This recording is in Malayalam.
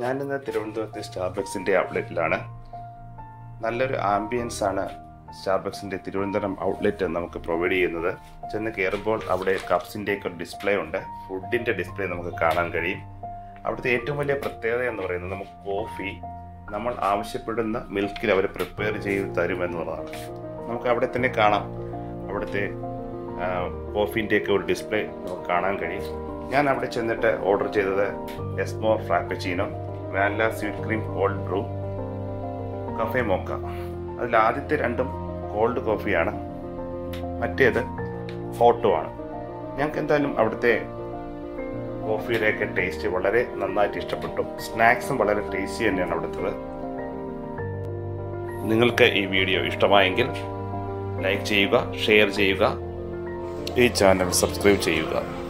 ഞാനിന്ന് തിരുവനന്തപുരത്തെ സ്റ്റാർബക്സിൻ്റെ ഔട്ട്ലെറ്റിലാണ് നല്ലൊരു ആംബിയൻസ് ആണ് സ്റ്റാർബക്സിൻ്റെ തിരുവനന്തപുരം ഔട്ട്ലെറ്റ് നമുക്ക് പ്രൊവൈഡ് ചെയ്യുന്നത് ചെന്ന് കയറുമ്പോൾ അവിടെ കപ്സിൻ്റെയൊക്കെ ഒരു ഡിസ്പ്ലേ ഉണ്ട് ഫുഡിൻ്റെ ഡിസ്പ്ലേ നമുക്ക് കാണാൻ കഴിയും അവിടുത്തെ ഏറ്റവും വലിയ പ്രത്യേകത എന്ന് പറയുന്നത് നമുക്ക് കോഫി നമ്മൾ ആവശ്യപ്പെടുന്ന മിൽക്കിൽ അവർ പ്രിപ്പയർ ചെയ്ത് തരുമെന്നുള്ളതാണ് നമുക്ക് അവിടെ തന്നെ കാണാം അവിടുത്തെ കോഫീൻ്റെയൊക്കെ ഒരു ഡിസ്പ്ലേ നമുക്ക് കാണാൻ കഴിയും ഞാൻ അവിടെ ചെന്നിട്ട് ഓർഡർ ചെയ്തത് എസ്മോ frappuccino vanilla sweet cream cold brew cafe mocha അതിൽ ആദ്യത്തെ രണ്ടും കോൾഡ് കോഫിയാണ് മറ്റേത് ഹോട്ടും ആണ് ഞങ്ങൾക്ക് എന്തായാലും അവിടുത്തെ കോഫിയുടെയൊക്കെ ടേസ്റ്റ് വളരെ നന്നായിട്ട് ഇഷ്ടപ്പെട്ടു സ്നാക്സും വളരെ ടേസ്റ്റി തന്നെയാണ് അവിടുത്തത് നിങ്ങൾക്ക് ഈ വീഡിയോ ഇഷ്ടമായെങ്കിൽ ലൈക്ക് ചെയ്യുക ഷെയർ ചെയ്യുക ഈ ചാനൽ സബ്സ്ക്രൈബ് ചെയ്യുക